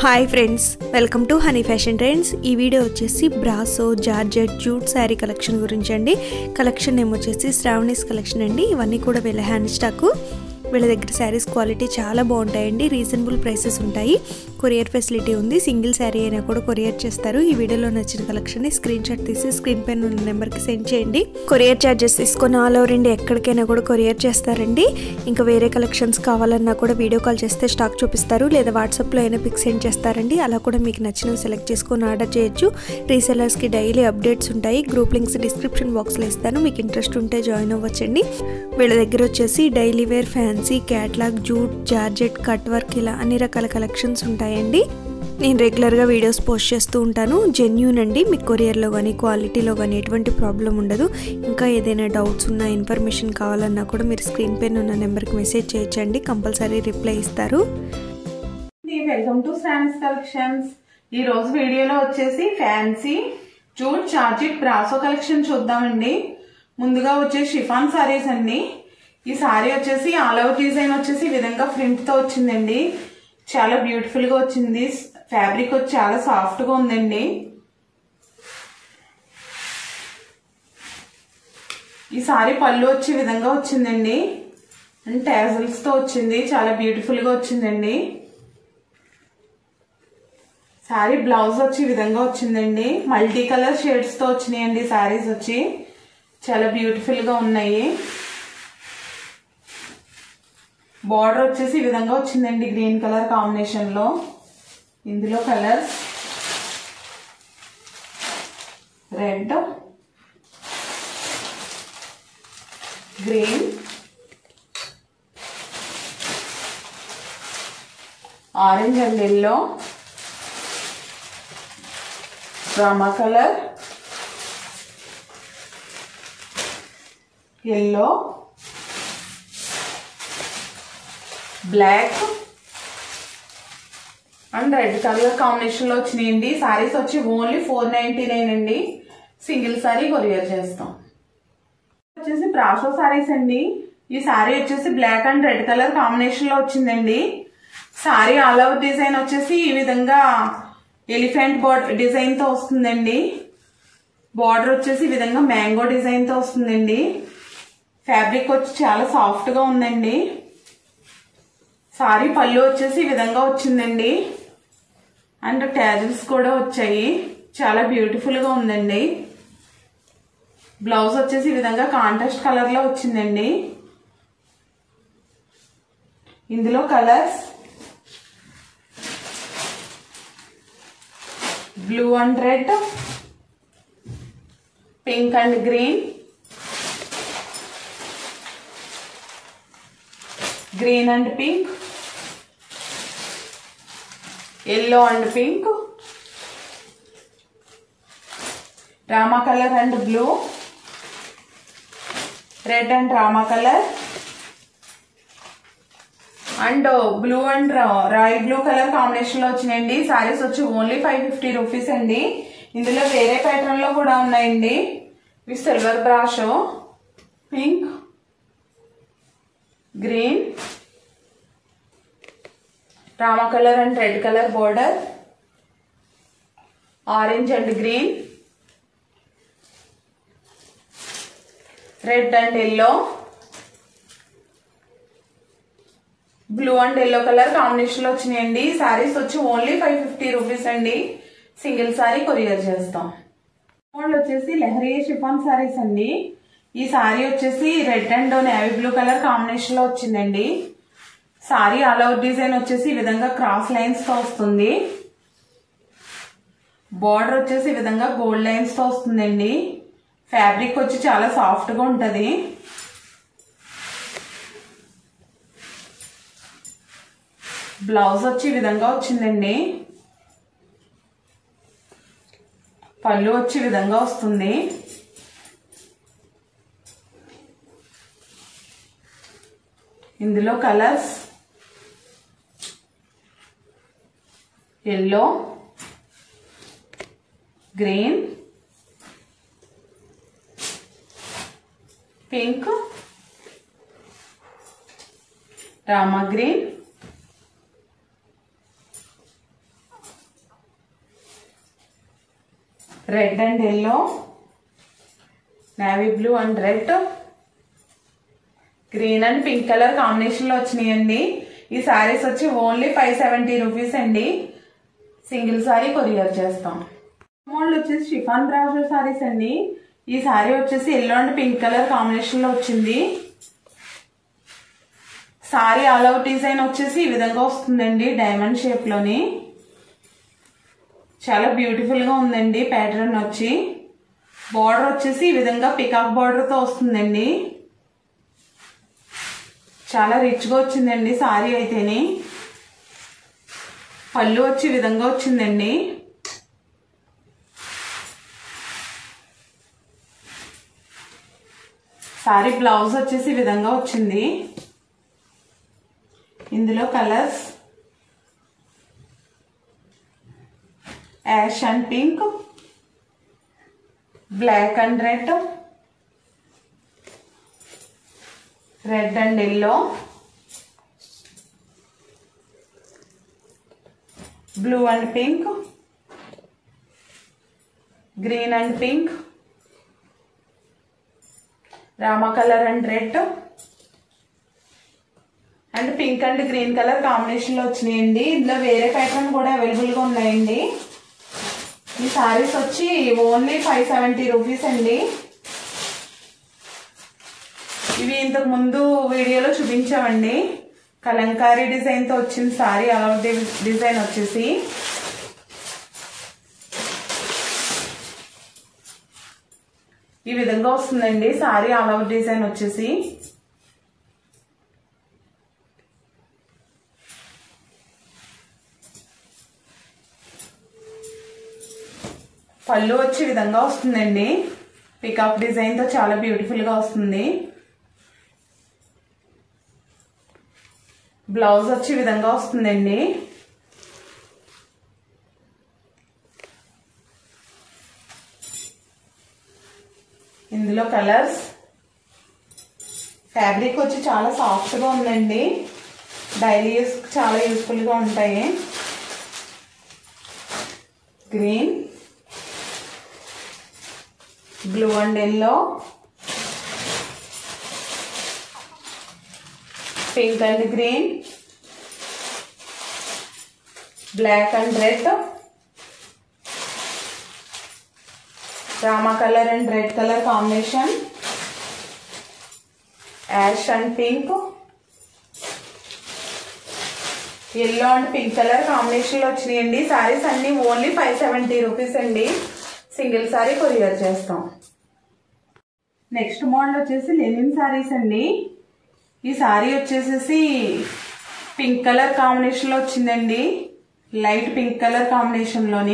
hi friends welcome to honey fashion trends ఈ video వచ్చేసి brasso georgette jute sari collection గురించి అండి కలెక్షన్ నేమ్ వచ్చేసి శ్రావణీస్ కలెక్షన్ అండి ఇవన్నీ కూడా వీళ్ళ హ్యాండ్ స్టాక్ వీళ్ళ దగ్గర శారీస్ క్వాలిటీ చాలా బాగుంటాయండి రీజనబుల్ ప్రైసెస్ ఉంటాయి కొరియర్ ఫెసిలిటీ ఉంది సింగిల్ శారీ అయినా కూడా కొరియర్ చేస్తారు ఈ వీడియోలో నచ్చిన కలెక్షన్ని స్క్రీన్ షాట్ తీసి స్క్రీన్ పైన ఉన్న నెంబర్కి సెండ్ చేయండి కొరియర్ ఛార్జెస్ తీసుకొని ఆల్ ఓవర్ ఇండియా ఎక్కడికైనా కూడా కొరియర్ చేస్తారండి ఇంకా వేరే కలెక్షన్స్ కావాలన్నా కూడా వీడియో కాల్ చేస్తే స్టాక్ చూపిస్తారు లేదా వాట్సాప్లో అయినా పిక్ సెండ్ చేస్తారండి అలా కూడా మీకు నచ్చినవి సెలెక్ట్ చేసుకొని ఆర్డర్ చేయొచ్చు రీసెలర్స్కి డైలీ అప్డేట్స్ ఉంటాయి గ్రూప్ లింక్స్ డిస్క్రిప్షన్ బాక్స్లో ఇస్తాను మీకు ఇంట్రెస్ట్ ఉంటే జాయిన్ అవ్వచ్చండి వీళ్ళ దగ్గర వచ్చేసి daily wear fancy catalogue jute georgette cut work ఇలా అన్ని రకాల కలెక్షన్స్ ఉంటాయండి నేను రెగ్యులర్గా వీడియోస్ పోస్ట్ చేస్తూ ఉంటాను జెన్యూన్ అండి మీకు కొరియర్లో కానీ క్వాలిటీలో కానీ ఎటువంటి ప్రాబ్లం ఉండదు ఇంకా ఏదైనా డౌట్స్ ఉన్నా ఇన్ఫర్మేషన్ కావాలన్నా కూడా మీరు స్క్రీన్ పైన ఉన్న నెంబర్కి మెసేజ్ చేయొచ్చండి కంపల్సరీ రిప్లై ఇస్తారు వెల్కమ్ టు శాన్స్ కలెక్షన్స్ ఈ రోజు వీడియోలో వచ్చేసి fancy jute georgette brasso collection చూద్దామండి ముందుగా వచ్చే షిఫాన్ సారీస్ అండి ఈ సారీ వచ్చేసి ఆల్ ఓవర్ డిజైన్ వచ్చేసి ఈ విధంగా ప్రింట్ తో వచ్చిందండి చాలా బ్యూటిఫుల్ గా వచ్చింది ఫ్యాబ్రిక్ వచ్చి చాలా సాఫ్ట్ గా ఉందండి ఈ సారీ పళ్ళు వచ్చి ఈ విధంగా వచ్చిందండి అండ్ టాజల్స్ తో వచ్చింది చాలా బ్యూటిఫుల్ గా వచ్చిందండి శారీ బ్లౌజ్ వచ్చి ఈ విధంగా వచ్చిందండి మల్టీ కలర్ షేడ్స్ తో వచ్చినాయండి శారీస్ వచ్చి చాలా బ్యూటిఫుల్ గా ఉన్నాయి బార్డర్ వచ్చేసి ఈ విధంగా వచ్చిందండి గ్రీన్ కలర్ కాంబినేషన్ లో ఇందులో colours red green orange and yellow Rama colour yellow black and red colour combination లో వచ్చినాయండి సారీస్ వచ్చి ఓన్లీ ఫోర్ నైన్టీ నైన్ అండి సింగిల్ సారీ కొరియర్ చేస్తాం వచ్చేసి బ్రాషో సారీస్ అండి ఈ సారీ వచ్చేసి black and red colour combination లో వచ్చిందండి సారీ ఆల్ ఓవర్ డిజైన్ వచ్చేసి ఈ విధంగా ఎలిఫెంట్ బోర్డర్ డిజైన్ తో వస్తుందండి బార్డర్ వచ్చేసి ఈ విధంగా మ్యాంగో డిజైన్ తో వస్తుందండి ఫ్యాబ్రిక్ వచ్చి చాలా సాఫ్ట్ గా ఉందండి సారీ పళ్ళు వచ్చేసి ఈ విధంగా వచ్చిందండి అండ్ ట్యాజిల్స్ కూడా వచ్చాయి చాలా బ్యూటిఫుల్ గా ఉందండి బ్లౌజ్ వచ్చేసి ఈ విధంగా కాంట్రాస్ట్ కలర్ లో వచ్చిందండి ఇందులో colours blue and red pink and green green and pink yellow and pink Rama colour and blue red and Rama colour and blue and royal blue colour combination లో వచ్చినాయండి సారీస్ వచ్చి ఓన్లీ ఫైవ్ ఫిఫ్టీ రూపీస్ అండి ఇందులో వేరే pattern లో కూడా ఉన్నాయండి ఇవి silver brasso pink green Rama colour and red colour border orange and green red and yellow blue and yellow colour combination లో వచ్చినాయండి సారీస్ వచ్చి ఓన్లీ ఫైవ్ ఫిఫ్టీ రూపీస్ అండి సింగిల్ సారీ కొరియర్ చేస్తాం వాళ్ళు వచ్చేసి లెహరీ షిఫాన్ సారీస్ అండి ఈ సారీ వచ్చేసి red and navy blue colour combination లో వచ్చిందండి సారీ ఆల్ ఓవర్ డిజైన్ వచ్చేసి ఈ విధంగా క్రాస్ లైన్స్ తో వస్తుంది బార్డర్ వచ్చేసి ఈ విధంగా గోల్డ్ లైన్స్ తో వస్తుందండి ఫ్యాబ్రిక్ వచ్చి చాలా సాఫ్ట్ గా ఉంటది బ్లౌజ్ వచ్చి ఈ విధంగా వచ్చిందండి పళ్ళు వచ్చి ఈ విధంగా వస్తుంది ఇందులో colours yellow green pink Rama green red and yellow navy blue and red green and pink colour combination లో వచ్చినాయండి ఈ సారీస్ వచ్చి ఓన్లీ ఫైవ్ సెవెంటీ రూపీస్ అండి సింగిల్ సారీ కొరియర్ చేస్తాం మోడల్ వచ్చేసి షిఫాన్ బ్రాజో సారీస్ అండి ఈ సారీ వచ్చేసి yellow and pink colour combination లో వచ్చింది సారీ ఆల్ అవుట్ డిజైన్ వచ్చేసి ఈ విధంగా వస్తుందండి డైమండ్ షేప్ లోని చాలా బ్యూటిఫుల్ గా ఉందండి ప్యాటర్న్ వచ్చి బార్డర్ వచ్చేసి ఈ విధంగా పికాక్ బార్డర్ తో వస్తుందండి చాలా రిచ్ గా వచ్చిందండి సారీ అయితేని పళ్ళు వచ్చి ఈ విధంగా వచ్చిందండి సారీ బ్లౌజ్ వచ్చేసి ఈ విధంగా వచ్చింది ఇందులో colours ash and pink black and red red and yellow blue and pink green and pink Rama colour and red and pink and green colour combination లో వచ్చినాయండి ఇందులో వేరే ప్యాటర్న్ కూడా అవైలబుల్ గా ఉన్నాయండి ఈ సారీస్ వచ్చి ఓన్లీ ఫైవ్ సెవెంటీ రూపీస్ అండి ఇవి ఇంతకు ముందు వీడియోలో చూపించామండి కలంకారీ డిజైన్ తో వచ్చిన సారీ అలా డిజైన్ వచ్చేసి ఈ విధంగా వస్తుందండి సారీ ఆల్ అవుట్ డిజైన్ వచ్చేసి పళ్ళు వచ్చి ఈ విధంగా వస్తుందండి పికాక్ డిజైన్ తో చాలా బ్యూటిఫుల్ గా వస్తుంది బ్లౌజ్ వచ్చి ఈ విధంగా వస్తుందండి ఇందులో కలర్స్ ఫ్యాబ్రిక్ వచ్చి చాలా సాఫ్ట్ గా ఉందండి డైలీ యూస్ చాలా యూస్ఫుల్ గా ఉంటాయి green blue and yellow pink and green black and red Rama colour and red colour combination ash and pink yellow and pink colour combination లో వచ్చినాయండి సారీస్ అన్ని ఓన్లీ ఫైవ్ సెవెంటీ రూపీస్ అండి single sorry courier చేస్తాం next model వచ్చేసి linen saris అండి ఈ సారీ వచ్చేసేసి pink colour combination లో వచ్చిందండి లైట్ పింక్ కలర్ కాంబినేషన్ లోని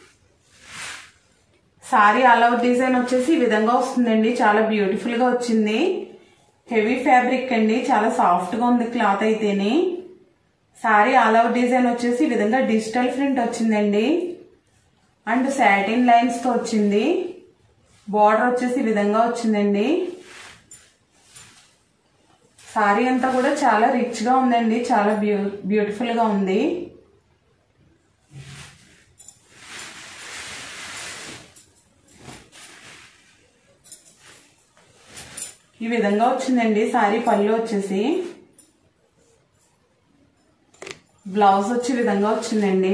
సారీ ఆల్ అవుట్ డిజైన్ వచ్చేసి ఈ విధంగా వస్తుందండి చాలా బ్యూటిఫుల్ గా వచ్చింది హెవీ ఫ్యాబ్రిక్ అండి చాలా సాఫ్ట్ గా ఉంది క్లాత్ అయితేని సారీ ఆల్ అవుట్ డిజైన్ వచ్చేసి ఈ విధంగా డిజిటల్ ప్రింట్ వచ్చిందండి అండ్ సాటిన్ లైన్స్ తో వచ్చింది బార్డర్ వచ్చేసి ఈ విధంగా వచ్చిందండి సారీ అంతా కూడా చాలా రిచ్ గా ఉందండి చాలా బ్యూ బ్యూటిఫుల్ గా ఉంది ఈ విధంగా వచ్చిందండి సారీ పళ్ళు వచ్చేసి బ్లౌజ్ వచ్చి ఈ విధంగా వచ్చిందండి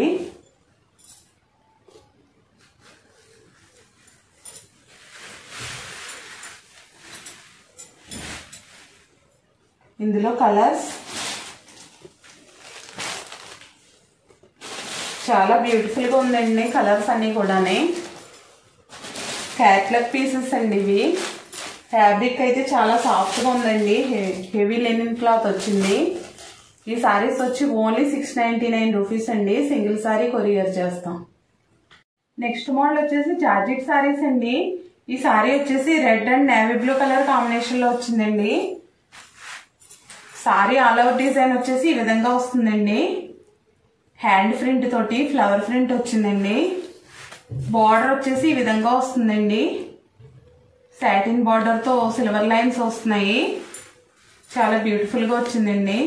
ఇందులో కలర్స్ చాలా బ్యూటిఫుల్ గా ఉందండి కలర్స్ అన్ని కూడానే క్యాట్లాగ్ పీసెస్ అండి ఇవి ఫ్యాబ్రిక్ అయితే చాలా సాఫ్ట్ గా ఉందండి హెవీ లెనిన్ క్లాత్ వచ్చింది ఈ సారీస్ వచ్చి only six ninety nine rupees అండి సింగిల్ సారీ కొరియర్ చేస్తాం నెక్స్ట్ మోడల్ వచ్చేసి జార్జెట్ సారీస్ అండి ఈ సారీ వచ్చేసి red and navy blue colour combination లో వచ్చిందండి సారీ ఆల్ అవుట్ డిజైన్ వచ్చేసి ఈ విధంగా వస్తుందండి హ్యాండ్ ప్రింట్ తోటి ఫ్లవర్ ప్రింట్ వచ్చిందండి బార్డర్ వచ్చేసి ఈ విధంగా వస్తుందండి సాటిన్ బార్డర్ తో సిల్వర్ లైన్స్ వస్తున్నాయి చాలా బ్యూటిఫుల్ గా వచ్చిందండి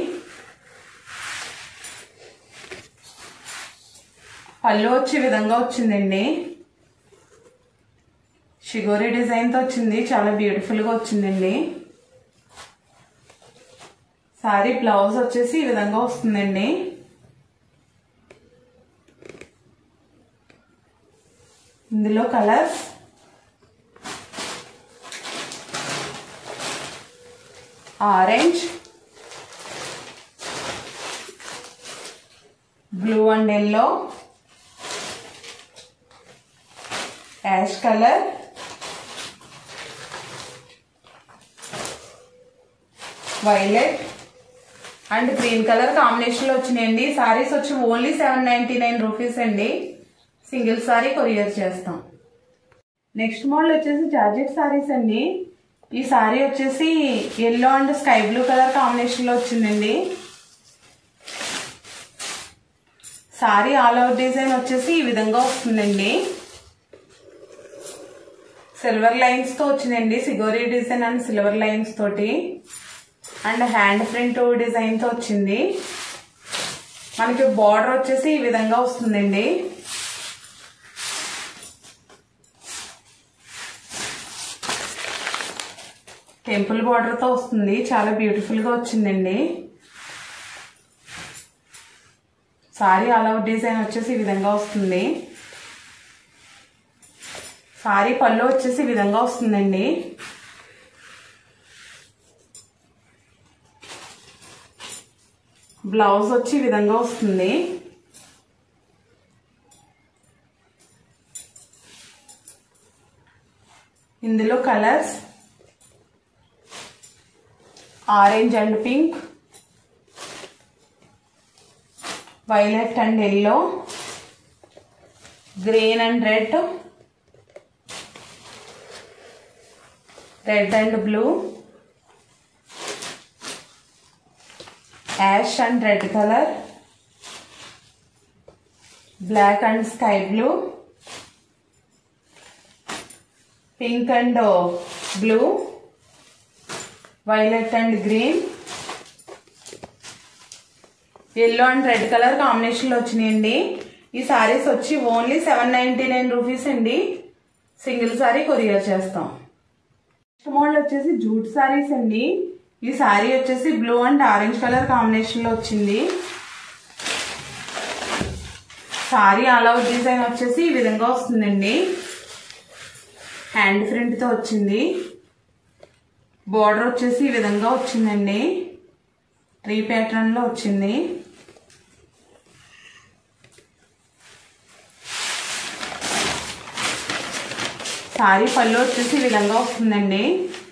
పళ్ళు వచ్చి ఈ విధంగా వచ్చిందండి షిగోరి డిజైన్తో వచ్చింది చాలా బ్యూటిఫుల్గా వచ్చిందండి సారీ బ్లౌజ్ వచ్చేసి ఈ విధంగా వస్తుందండి ఇందులో colours orange blue and yellow ash colour violet and green colour కాంబినేషన్లో వచ్చినాయండి సారీస్ వచ్చి only seven ninety nine rupees అండి సింగిల్ సారీ కొరియర్ చేస్తాం నెక్స్ట్ మోడల్ వచ్చేసి జార్జెట్ సారీస్ అండి ఈ సారీ వచ్చేసి yellow and sky blue colour కాంబినేషన్లో వచ్చిందండి సారీ ఆల్ అవుట్ డిజైన్ వచ్చేసి ఈ విధంగా వస్తుందండి సిల్వర్ లైన్స్ తో వచ్చిందండి సిగోరీ డిజైన్ అండ్ సిల్వర్ లైన్స్ తోటి అండ్ హ్యాండ్ ప్రింట్ డిజైన్ తో వచ్చింది మనకి బార్డర్ వచ్చేసి ఈ విధంగా వస్తుందండి టెంపుల్ బార్డర్ తో వస్తుంది చాలా బ్యూటిఫుల్ గా వచ్చిందండి సారీ ఆల్ అవుట్ డిజైన్ వచ్చేసి ఈ విధంగా వస్తుంది సారీ పళ్ళు వచ్చేసి ఈ విధంగా వస్తుందండి బ్లౌజ్ వచ్చి ఈ విధంగా వస్తుంది ఇందులో colours orange and pink violet and yellow green and red red and blue ash and red colour black and sky blue pink and blue violet and green yellow and red colour కాంబినేషన్లో వచ్చినాయండి ఈ సారీస్ వచ్చి only seven ninety nine rupees అండి single sorry courier చేస్తాం next model వచ్చేసి jute saris అండి ఈ సారీ వచ్చేసి బ్లూ అండ్ ఆరెంజ్ కలర్ కాంబినేషన్లో వచ్చింది సారీ ఆల్ అవుట్ డిజైన్ వచ్చేసి ఈ విధంగా వస్తుందండి హ్యాండ్ ప్రింట్తో వచ్చింది బార్డర్ వచ్చేసి ఈ విధంగా వచ్చిందండి ట్రీ ప్యాటర్న్లో వచ్చింది సారీ పళ్ళు వచ్చేసి ఈ విధంగా వస్తుందండి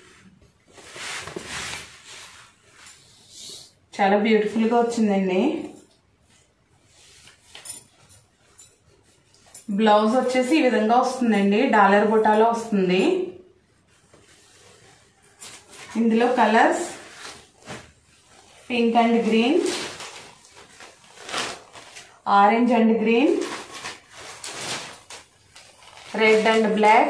చాలా బ్యూటిఫుల్గా వచ్చిందండి బ్లౌజ్ వచ్చేసి ఈ విధంగా వస్తుందండి డాలర్ బుటాలో వస్తుంది ఇందులో colours pink and green orange and green red and black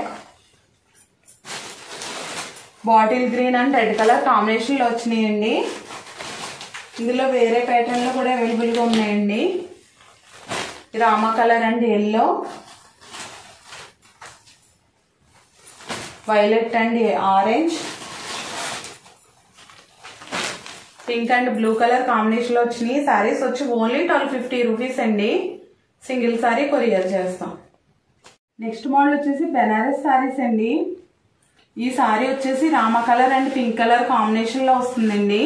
bottle green and red colour కాంబినేషన్లో వచ్చినాయండి ఇందులో వేరే ప్యాటర్న్లో కూడా అవైలబుల్గా ఉన్నాయండి రామా colour and yellow violet and orange pink and blue colour కాంబినేషన్లో వచ్చినాయి సారీస్ వచ్చి ఓన్లీ ట్వెల్వ్ ఫిఫ్టీ రూపీస్ అండి సింగిల్ సారీ కొరియర్ చేస్తాం నెక్స్ట్ మోడల్ వచ్చేసి బెనారస్ సారీస్ అండి ఈ సారీ వచ్చేసి రామ కలర్ అండ్ పింక్ కలర్ కాంబినేషన్లో వస్తుందండి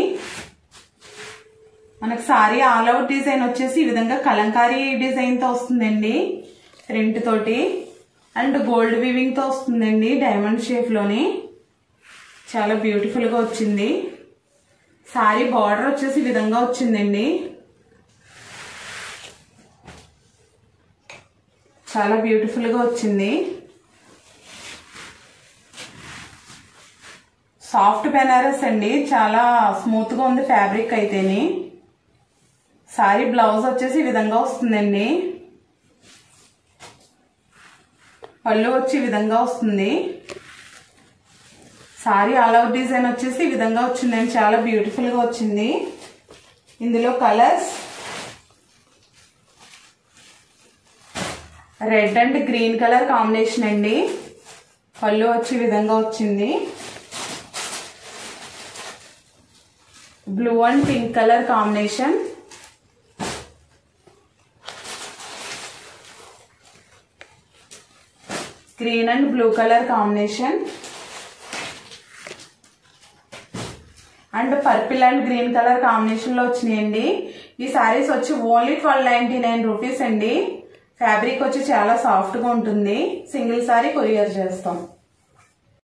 మనకు సారీ ఆల్ అవుట్ డిజైన్ వచ్చేసి ఈ విధంగా కలంకారీ డిజైన్తో వస్తుందండి ప్రింట్ తోటి అండ్ గోల్డ్ వీవింగ్తో వస్తుందండి డైమండ్ షేప్లోని చాలా బ్యూటిఫుల్గా వచ్చింది సారీ బార్డర్ వచ్చేసి ఈ విధంగా వచ్చిందండి చాలా బ్యూటిఫుల్గా వచ్చింది సాఫ్ట్ బెనారస్ అండి చాలా స్మూత్గా ఉంది ఫ్యాబ్రిక్ అయితేని సారీ బ్లౌజ్ వచ్చేసి ఈ విధంగా వస్తుందండి పళ్ళు వచ్చి ఈ విధంగా వస్తుంది సారీ ఆల్ అవుట్ డిజైన్ వచ్చేసి ఈ విధంగా వచ్చిందండి చాలా బ్యూటిఫుల్గా వచ్చింది ఇందులో colours red and green colour combination అండి పళ్ళు వచ్చి ఈ విధంగా వచ్చింది blue and pink colour combination green and blue colour combination and purple and green colour combination లో వచ్చినాయండి ఈ సారీస్ వచ్చి only twelve ninety nine rupees అండి ఫ్యాబ్రిక్ వచ్చి చాలా సాఫ్ట్ గా ఉంటుంది సింగిల్ సారీ కొరియర్ చేస్తాం